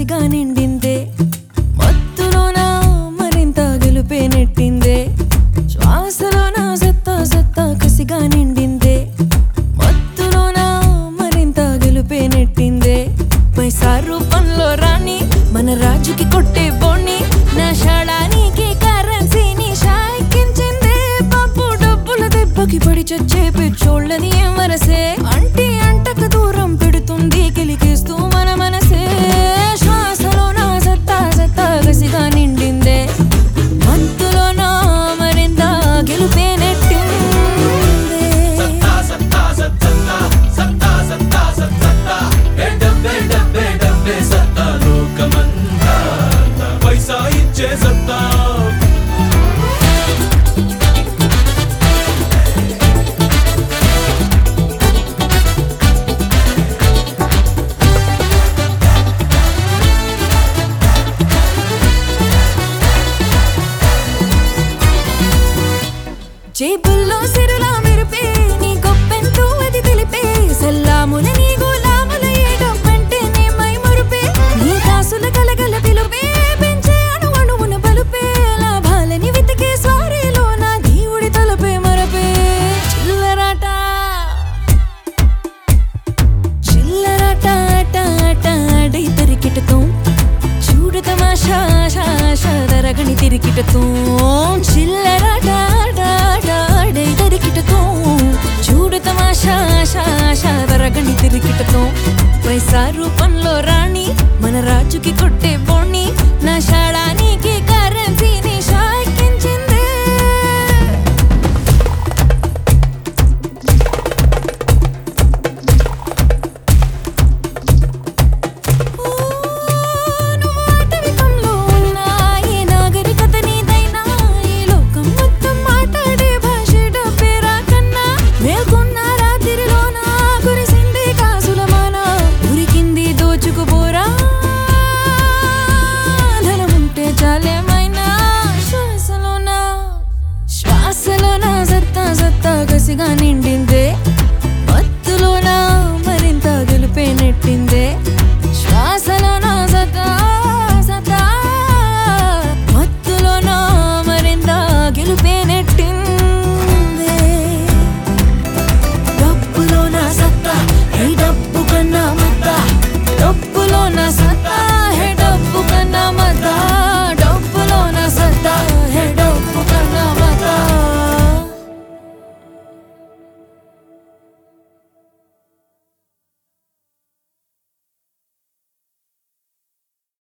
కసిగా నిండిందే మత్తులోన మరింత గెలుపే నెట్టిందే శ్వాసలోన సత్తా సత్తా కసిగా నిండిందే మత్తులోన మరింత గెలుపే నెట్టిందే పైసా రూపంలో రాణి మన రాజుకి కొట్టే బోణి నా షాళానికి కరెన్సీని షాయికించిందే పాపు డబ్బుల దెబ్బకి పడి చచ్చే పిచ్చోళ్ళని ఏం వరసే అంటి అంటక దూరం పెడుతుంది కిలికిస్తూ మన మనసే శ్వాసలో నా సత్తా సత్తా గసిగా నిండిందే మత్తులో నా మరింత గెలుపే నెట్టిందే పైసా ఇచ్చే సత్తా జేబుల్లో సిరులా మెరిపే నీ గొప్పెంతో అది తెలిపే సల్లాముల నీ గులాముల ఏ డబ్బంటే నీ మై మురిపే నీ కాసుల కలగల పిలుపే పెంచే అణు అణువున బలుపే లాభాలని వెతికే స్వారీలో నా దేవుడి తలపే మరపే చిల్లరాట చిల్లరాట ఆట ఆట ఆడై తరికిటతో చూడు తమాషా షా షా దరగని తిరికిటతో చిల్లరాట ఆట ఆట ఆడై తరికిటతో చూడు తమాషా షా షా దరగని తిరికిటతో పైసా రూపంలో రాణి మన రాజుకి కొట్టే బోణి నా షాళానికి కరెన్సీని షాకించిందే నువ్వు ఆటవికంలో ఉన్న ఏ నాగరికత నీదైనా ఈ లోకం మొత్తం మాట్లాడే భాష డబ్బేరా కన్నా మేల్కొన్న రాత్రిలోన కురిసింది కాసుల మాన ఉరికింది దోచుకుపోరా ధనముంటే చాలేమైనా శ్వాసలోన శ్వాసలోన సత్తా సత్తా కసిగా